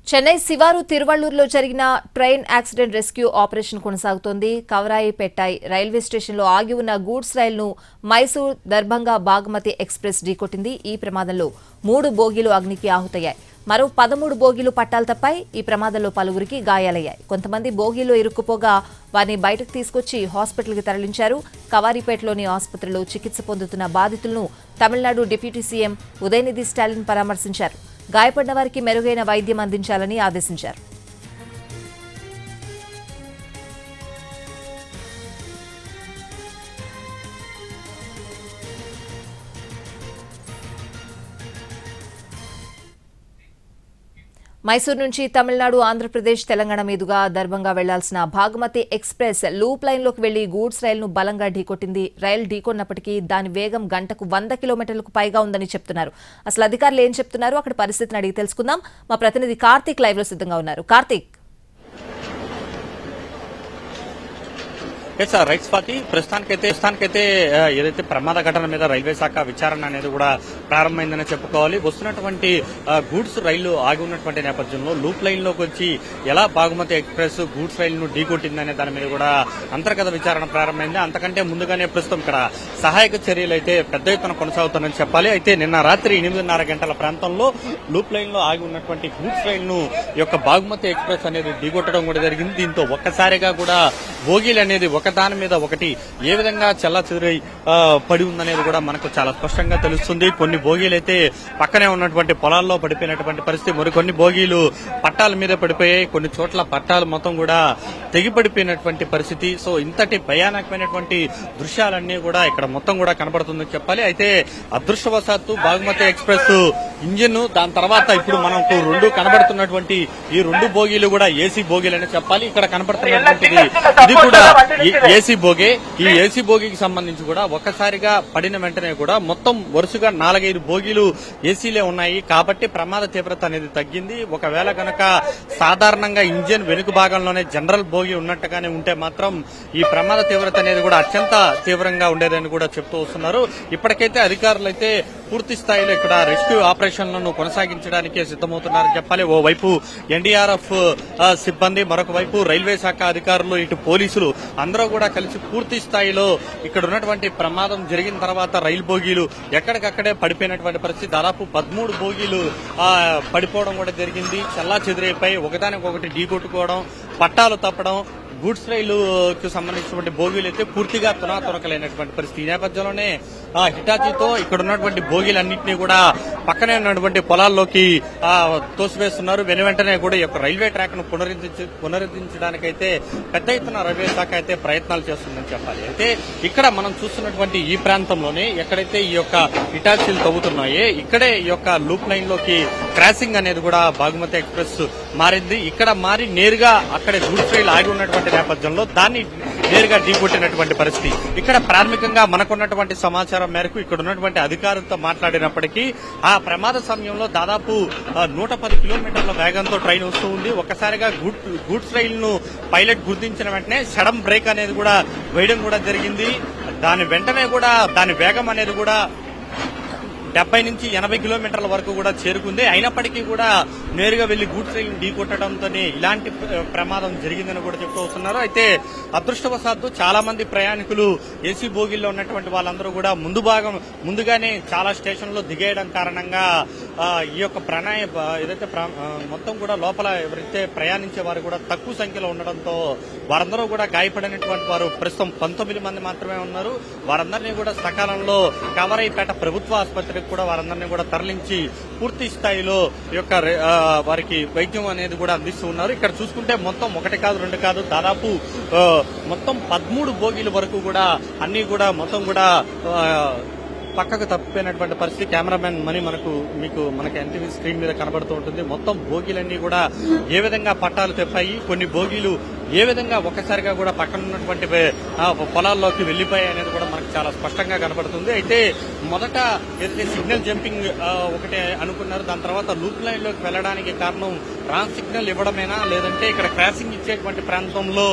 చెన్నై శివారు తిరువళ్లూరులో జరిగిన train accident rescue operation కొనసాగుతోంది కవరాయి పెట్టాయి రైల్వే స్టేషన్లో ఆగి ఉన్న గూడ్స్ రైలును మైసూర్ దర్భంగా బాగ్మతి ఎక్స్ప్రెస్ ఢీకొట్టింది ఈ ప్రమాదంలో మూడు బోగీలు అగ్నికి ఆహుతయ్యాయి మరో పదమూడు బోగీలు పట్టాలు తప్పాయి ఈ ప్రమాదంలో పలువురికి గాయాలయ్యాయి కొంతమంది బోగీలో ఇరుక్కుపోగా వారిని బయటకు తీసుకొచ్చి హాస్పిటల్కి తరలించారు కవారిపేటలోని ఆసుపత్రిలో చికిత్స పొందుతున్న బాధితులను తమిళనాడు డిప్యూటీ సీఎం ఉదయనిధి స్టాలిన్ పరామర్శించారు గాయపడిన వారికి మెరుగైన వైద్యం అందించాలని ఆదేశించారు మైసూరు నుంచి తమిళనాడు ఆంధ్రప్రదేశ్ తెలంగాణ మీదుగా దర్భంగా వెళ్లాల్సిన భాగమతి ఎక్స్ప్రెస్ లూప్ లైన్లోకి వెళ్లి గూడ్స్ రైలును బలంగా ఢీకొట్టింది రైలు ఢీకొన్నప్పటికీ దాని వేగం గంటకు వంద కిలోమీటర్లకు పైగా ఉందని చెప్తున్నారు అసలు అధికారులు ఏం చెప్తున్నారు అక్కడ పరిస్థితిని అడిగి తెలుసుకుందాం మా ప్రతినిధి కార్తీక్ లైవ్ లో సిద్ధంగా ఉన్నారు Karthik yes sir right Swathi ప్రస్తుతానికైతే ప్రస్తుతానికైతే ఆ, ఏదైతే ప్రమాద ఘటన మీద రైల్వే శాఖ విచారణ అనేది కూడా ప్రారంభమైందని చెప్పుకోవాలి వస్తున్నటువంటి ఆ, గూడ్స్ రైలు ఆగి ఉన్నటువంటి నేపథ్యంలో లూప్ లైన్ లోకి వచ్చి ఎలా బాగుమతి ఎక్స్ప్రెస్ గూడ్స్ రైలును ఢీకొట్టిందనే దాని మీద కూడా అంతర్గత విచారణ ప్రారంభమైంది అంతకంటే ముందుగానే ప్రస్తుతం ఇక్కడ సహాయక చర్యలు అయితే పెద్ద ఎత్తున కొనసాగుతానని చెప్పాలి అయితే నిన్న రాత్రి ఎనిమిదిన్నర గంటల ప్రాంతంలో లూప్ లైన్ లో ఆగి ఉన్నటువంటి గూడ్స్ రైలును ఈ యొక్క బాగుమతి ఎక్స్ప్రెస్ అనేది ఢీకొట్టడం కూడా జరిగింది దీంతో ఒక్కసారిగా కూడా బోగీలు అనేది ఒకదాని మీద ఒకటి ఏ విధంగా చల్ల పడి ఉందనేది కూడా మనకు చాలా స్పష్టంగా తెలుస్తుంది కొన్ని బోగీలు అయితే పక్కనే ఉన్నటువంటి పొలాల్లో పడిపోయినటువంటి పరిస్థితి మరికొన్ని బోగీలు పట్టాల మీద పడిపోయాయి కొన్ని చోట్ల పట్టాలు మొత్తం కూడా తెగి పడిపోయినటువంటి పరిస్థితి సో ఇంతటి భయానకమైనటువంటి దృశ్యాలన్నీ కూడా ఇక్కడ మొత్తం కూడా కనబడుతుందని చెప్పాలి అయితే అదృష్టవశాత్తు బాగుమతి ఎక్స్ప్రెస్ ఇంజిన్ దాని తర్వాత ఇప్పుడు మనకు రెండు కనబడుతున్నటువంటి ఈ రెండు బోగీలు కూడా ఏసీ బోగీలు అని చెప్పాలి ఇక్కడ కనబడుతున్నటువంటిది ఇది కూడా ఏసీ బోగే ఈ ఏసీ బోగికి సంబంధించి కూడా ఒక్కసారిగా పడిన వెంటనే కూడా మొత్తం వరుసగా నాలుగైదు బోగీలు ఏసీలే ఉన్నాయి కాబట్టి ప్రమాద తీవ్రత అనేది తగ్గింది ఒకవేళ గనక సాధారణంగా ఇంజిన్ వెనుక భాగంలోనే జనరల్ బోగి ఉన్నట్టుగానే ఉంటే మాత్రం ఈ ప్రమాద తీవ్రత అనేది కూడా అత్యంత తీవ్రంగా ఉండేదని కూడా చెప్తూ వస్తున్నారు ఇప్పటికైతే అధికారులు అయితే పూర్తి స్థాయిలో ఇక్కడ రెస్క్యూ ఆపరేషన్లను కొనసాగించడానికి సిద్దమవుతున్నారని చెప్పాలి ఓ వైపు ఎన్డీఆర్ఎఫ్ సిబ్బంది మరొక వైపు రైల్వే శాఖ అధికారులు ఇటు పోలీసులు అందరూ కూడా కలిసి పూర్తి స్థాయిలో ఇక్కడ ఉన్నటువంటి ప్రమాదం జరిగిన తర్వాత రైలు బోగీలు ఎక్కడికక్కడే పడిపోయినటువంటి పరిస్థితి దాదాపు పదమూడు బోగీలు ఆ, పడిపోవడం కూడా జరిగింది చల్లా చెదిరైపోయి ఒకదానికొకటి ఢీకొట్టుకోవడం పట్టాలు తప్పడం గూడ్స్ రైలుకు సంబంధించినటువంటి బోగీలు అయితే పూర్తిగా తునాతునకలైనటువంటి పరిస్థితి ఈ నేపథ్యంలోనే ఆ హిటాచీతో ఇక్కడ ఉన్నటువంటి బోగీలన్నింటినీ కూడా పక్కనే ఉన్నటువంటి పొలాల్లోకి ఆ, తోసివేస్తున్నారు వెను వెంటనే కూడా ఈ యొక్క రైల్వే ట్రాక్ ను పునరుద్ధరించ పునరుద్ధరించడానికైతే పెద్ద ఎత్తున రైల్వే శాఖ అయితే ప్రయత్నాలు చేస్తుందని చెప్పాలి అయితే ఇక్కడ మనం చూస్తున్నటువంటి ఈ ప్రాంతంలోనే ఎక్కడైతే ఈ యొక్క హిటాచీలు తవ్వుతున్నాయో ఇక్కడే ఈ యొక్క లూప్ లైన్ లోకి క్రాసింగ్ అనేది కూడా బాగుమతి ఎక్స్ప్రెస్ మారింది ఇక్కడ మారి నేరుగా అక్కడ గూడ్స్ రైలు ఆగి ఉన్నటువంటి నేపథ్యంలో దాన్ని నేరుగా ఢీకొట్టినటువంటి పరిస్థితి ఇక్కడ ప్రాథమికంగా మనకున్నటువంటి సమాచారం మేరకు ఇక్కడ ఉన్నటువంటి అధికారులతో మాట్లాడినప్పటికీ ఆ ప్రమాద సమయంలో దాదాపు ఆ, నూట పది కిలోమీటర్ల వేగంతో ట్రైన్ వస్తూ ఉంది ఒక్కసారిగా గూడ్ గూడ్స్ రైలును పైలట్ గుర్తించిన వెంటనే సడన్ బ్రేక్ అనేది కూడా వేయడం కూడా జరిగింది దాని వెంటనే కూడా దాని వేగం అనేది కూడా డెబ్బై నుంచి ఎనభై కిలోమీటర్ల వరకు కూడా చేరుకుంది అయినప్పటికీ కూడా నేరుగా వెళ్లి గూడ్స్ రైలు ఢీకొట్టడంతోనే ఇలాంటి ప్ర- ప్రమాదం జరిగిందని కూడా చెప్తూ వస్తున్నారు అయితే అదృష్టవశాత్తు చాలా మంది ప్రయాణికులు ఏసీ బోగిల్లో ఉన్నటువంటి వాళ్ళందరూ కూడా ముందు భాగం ముందుగానే చాలా స్టేషన్లో దిగేయడం కారణంగా ఆ, ఈ యొక్క ప్రణాయ ఏదైతే ప్ర- ఆ, మొత్తం కూడా లోపల ఎవరైతే ప్రయాణించే వారు కూడా తక్కువ సంఖ్యలో ఉండడంతో వారందరూ కూడా గాయపడినటువంటి వారు ప్రస్తుతం పంతొమ్మిది మంది మాత్రమే ఉన్నారు వారందరినీ కూడా సకాలంలో కవరైపేట ప్రభుత్వ ఆసుపత్రికి కూడా వారందరినీ కూడా తరలించి పూర్తి స్థాయిలో ఈ యొక్క రే- ఆ, వారికి వైద్యం అనేది కూడా అందిస్తూ ఉన్నారు ఇక్కడ చూసుకుంటే మొత్తం ఒకటి కాదు రెండు కాదు దాదాపు ఆ, మొత్తం పదమూడు బోగీల వరకు కూడా అన్ని కూడా మొత్తం కూడా ఆ, పక్కకు తప్పిపోయినటువంటి పరిస్థితి కెమెరామెన్ మనీ మనకు మీకు మనకి ఎన్టీవీ స్క్రీన్ మీద కనబడుతూ ఉంటుంది మొత్తం బోగీలన్నీ కూడా ఏ విధంగా పట్టాలు తెప్పాయి కొన్ని బోగీలు ఏ విధంగా ఒక్కసారిగా కూడా పక్కన ఉన్నటువంటి వే- ఆ, పొలాల్లోకి వెళ్లిపోయాయి అనేది కూడా మనకు చాలా స్పష్టంగా కనబడుతుంది అయితే మొదట ఏదైతే సిగ్నల్ జంపింగ్ ఆ, ఒకటే అనుకున్నారు దాని తర్వాత లూప్ లైన్ లోకి వెళ్ళడానికి కారణం రాంగ్ సిగ్నల్ ఇవ్వడమేనా లేదంటే ఇక్కడ క్రాసింగ్ ఇచ్చేటువంటి ప్రాంతంలో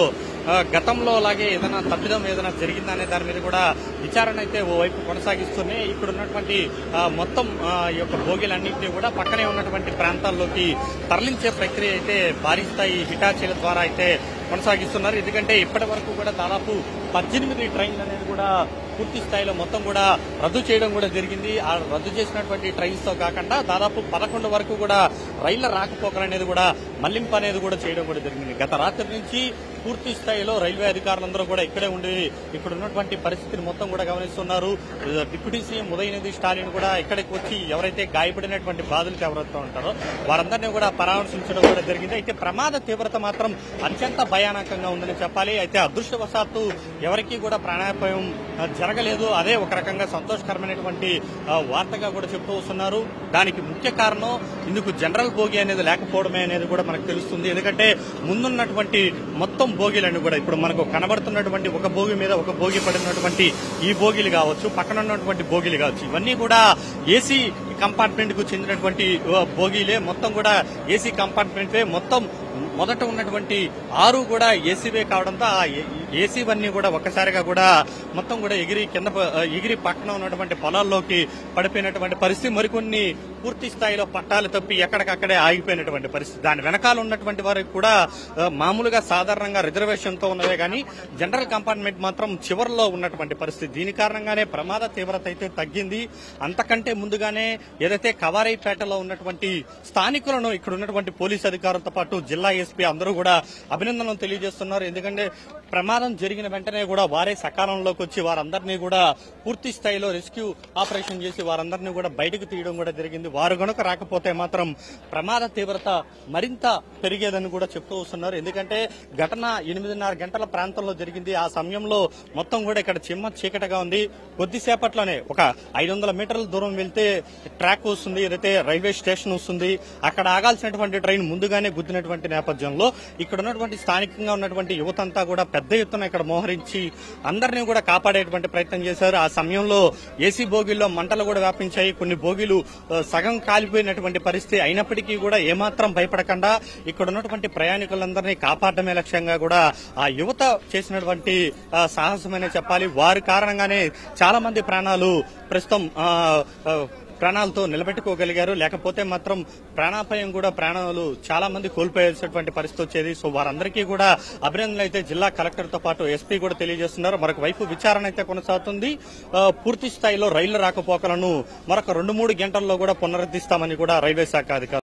ఆ, గతంలో అలాగే ఏదైనా తప్పిదం ఏదైనా జరిగిందా అనే దాని మీద కూడా విచారణ అయితే ఓవైపు కొనసాగిస్తూనే ఇక్కడ ఉన్నటువంటి ఆ, మొత్తం ఆ, ఈ యొక్క భోగిలన్నింటినీ కూడా పక్కనే ఉన్నటువంటి ప్రాంతాల్లోకి తరలించే ప్రక్రియ అయితే భారీ స్థాయి హిటాచీల ద్వారా అయితే కొనసాగిస్తున్నారు ఎందుకంటే ఇప్పటి వరకు కూడా దాదాపు పద్దెనిమిది ట్రైన్లు అనేది కూడా పూర్తి స్థాయిలో మొత్తం కూడా రద్దు చేయడం కూడా జరిగింది ఆ రద్దు చేసినటువంటి ట్రైన్స్ తో కాకుండా దాదాపు పదకొండు వరకు కూడా రైళ్ల రాకపోకలు అనేది కూడా మళ్లింపు అనేది కూడా చేయడం కూడా జరిగింది గత రాత్రి నుంచి పూర్తి స్థాయిలో రైల్వే అధికారులందరూ కూడా ఇక్కడే ఉండి ఇక్కడ ఉన్నటువంటి పరిస్థితిని మొత్తం కూడా గమనిస్తున్నారు డిప్యూటీ సీఎం ఉదయనిధి స్టాలిన్ కూడా ఇక్కడికి వచ్చి ఎవరైతే గాయపడినటువంటి బాధలకు ఎవరైతే ఉంటారో వారందరినీ కూడా పరామర్శించడం కూడా జరిగింది అయితే ప్రమాద తీవ్రత మాత్రం అత్యంత భయానకంగా ఉందని చెప్పాలి అయితే అదృష్టవశాత్తు ఎవరికీ కూడా ప్రాణాపాయం ఆ, జరగలేదు అదే ఒక రకంగా సంతోషకరమైనటువంటి ఆ, వార్తగా కూడా చెప్తూ వస్తున్నారు దానికి ముఖ్య కారణం ఇందుకు జనరల్ భోగి అనేది లేకపోవడమే అనేది కూడా మనకు తెలుస్తుంది ఎందుకంటే ముందున్నటువంటి మొత్తం భోగిలన్నీ కూడా ఇప్పుడు మనకు కనబడుతున్నటువంటి ఒక భోగి మీద ఒక భోగి పడినటువంటి ఈ భోగిలు కావచ్చు పక్కన ఉన్నటువంటి భోగిలు కావచ్చు ఇవన్నీ కూడా ఏసీ కంపార్ట్మెంట్ కు చెందినటువంటి ఆ, భోగిలే మొత్తం కూడా ఏసీ కంపార్ట్మెంటే మొత్తం మొదట ఉన్నటువంటి ఆరు కూడా ఏసీవే కావడంతో ఆ ఏసీవన్నీ కూడా ఒక్కసారిగా కూడా మొత్తం కూడా ఎగిరి కింద ప- ఎగిరి పక్కన ఉన్నటువంటి పొలాల్లోకి పడిపోయినటువంటి పరిస్థితి మరికొన్ని పూర్తి స్థాయిలో పట్టాలు తప్పి ఎక్కడికక్కడే ఆగిపోయినటువంటి పరిస్థితి దాని వెనకాల ఉన్నటువంటి వారికి కూడా ఆ, మామూలుగా సాధారణంగా రిజర్వేషన్ తో ఉన్నవే కానీ జనరల్ కంపార్ట్మెంట్ మాత్రం చివరిలో ఉన్నటువంటి పరిస్థితి దీని కారణంగానే ప్రమాద తీవ్రత అయితే తగ్గింది అంతకంటే ముందుగానే ఏదైతే కవారైపేటలో ఉన్నటువంటి స్థానికులను ఇక్కడ ఉన్నటువంటి పోలీస్ అధికారులతో పాటు జిల్లా ఎస్పీ అందరూ కూడా అభినందనలు తెలియజేస్తున్నారు ఎందుకంటే ప్రమాదం జరిగిన వెంటనే కూడా వారే సకాలంలోకి వచ్చి వారందరినీ కూడా పూర్తి స్థాయిలో రెస్క్యూ ఆపరేషన్ చేసి వారందరినీ కూడా బయటకు తీయడం కూడా జరిగింది వారు గనుక రాకపోతే మాత్రం ప్రమాద తీవ్రత మరింత పెరిగేదని కూడా చెప్తూ వస్తున్నారు ఎందుకంటే ఘటన ఎనిమిదిన్నర గంటల ప్రాంతంలో జరిగింది ఆ సమయంలో మొత్తం కూడా ఇక్కడ చిమ్మ చీకటగా ఉంది కొద్దిసేపట్లోనే ఒక ఐదు వందల మీటర్ల దూరం వెళ్తే ట్రాక్ వస్తుంది ఏదైతే రైల్వే స్టేషన్ వస్తుంది అక్కడ ఆగాల్సినటువంటి ట్రైన్ ముందుగానే గుద్దినటువంటి నేపథ్యంలో ఇక్కడ ఉన్నటువంటి స్థానికంగా ఉన్నటువంటి యువతంతా కూడా పెద్ద ఎత్తున ఇక్కడ మోహరించి అందరినీ కూడా కాపాడేటువంటి ప్రయత్నం చేశారు ఆ సమయంలో ఏసీ బోగీల్లో మంటలు కూడా వ్యాపించాయి కొన్ని బోగీలు ఆ, సగం కాలిపోయినటువంటి పరిస్థితి అయినప్పటికీ కూడా ఏమాత్రం భయపడకుండా ఇక్కడ ఉన్నటువంటి ప్రయాణికులందరినీ కాపాడమే లక్ష్యంగా కూడా ఆ యువత చేసినటువంటి ఆ, సాహసమనే చెప్పాలి వారి కారణంగానే చాలా మంది ప్రాణాలు ప్రస్తుతం ఆ, ఆ, ప్రాణాలతో నిలబెట్టుకోగలిగారు లేకపోతే మాత్రం ప్రాణాపాయం కూడా ప్రాణాలు చాలా మంది కోల్పోయాల్సినటువంటి పరిస్థితి వచ్చేది సో వారందరికీ కూడా అభినందనలు అయితే జిల్లా కలెక్టర్ తో పాటు ఎస్పీ కూడా తెలియజేస్తున్నారు మరొక వైపు విచారణ అయితే కొనసాగుతుంది ఆ, పూర్తి స్థాయిలో రైళ్ల రాకపోకలను మరొక రెండు మూడు గంటల్లో కూడా పునరుద్ధరిస్తామని కూడా రైల్వే శాఖ అధికారులు